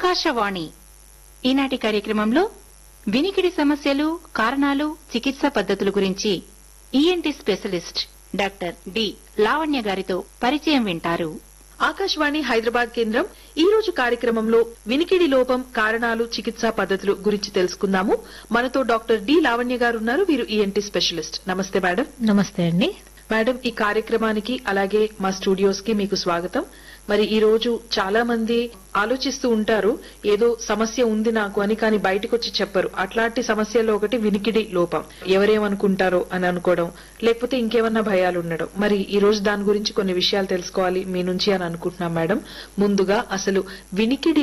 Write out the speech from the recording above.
ఆకాశవాణి ఈనాటి కార్యక్రమంలో వినికిడి సమస్యలు కారణాలు చికిత్స పద్ధతుల గురించి ENT specialist doctor D Lavanya గారితో పరిచయం వింటారు ఆకాశవాణి హైదరాబాద్ కేంద్రం ఈ రోజు కార్యక్రమంలో వినికిడి లోపం కారణాలు చికిత్సా పద్ధతులు గురించి తెలుసుకుందాము మనతో డాక్టర్ డి లావణ్య గారు ఉన్నారు వీరు ఈఎన్టీ స్పెషలిస్ట్ నమస్తే మేడం నమస్తే అండి మేడం ఈ కార్యక్రమానికి అలాగే మా స్టూడియోస్ కి మీకు స్వాగతం మరి ఈ రోజు చాలా మంది ఆలోచిస్తూ ఉంటారు ఏదో సమస్య ఉంది నాకు అని కానీ బయటకు వచ్చి చెప్పరు అట్లాంటి సమస్యల్లో ఒకటి వినికిడి లోపం ఎవరేమనుకుంటారో అని అనుకోవడం లేకపోతే ఇంకేమన్నా భయాలు ఉండడం మరి ఈ రోజు దాని గురించి కొన్ని విషయాలు తెలుసుకోవాలి మీ నుంచి అని అనుకుంటున్నాం మేడం ముందుగా అసలు వినికిడి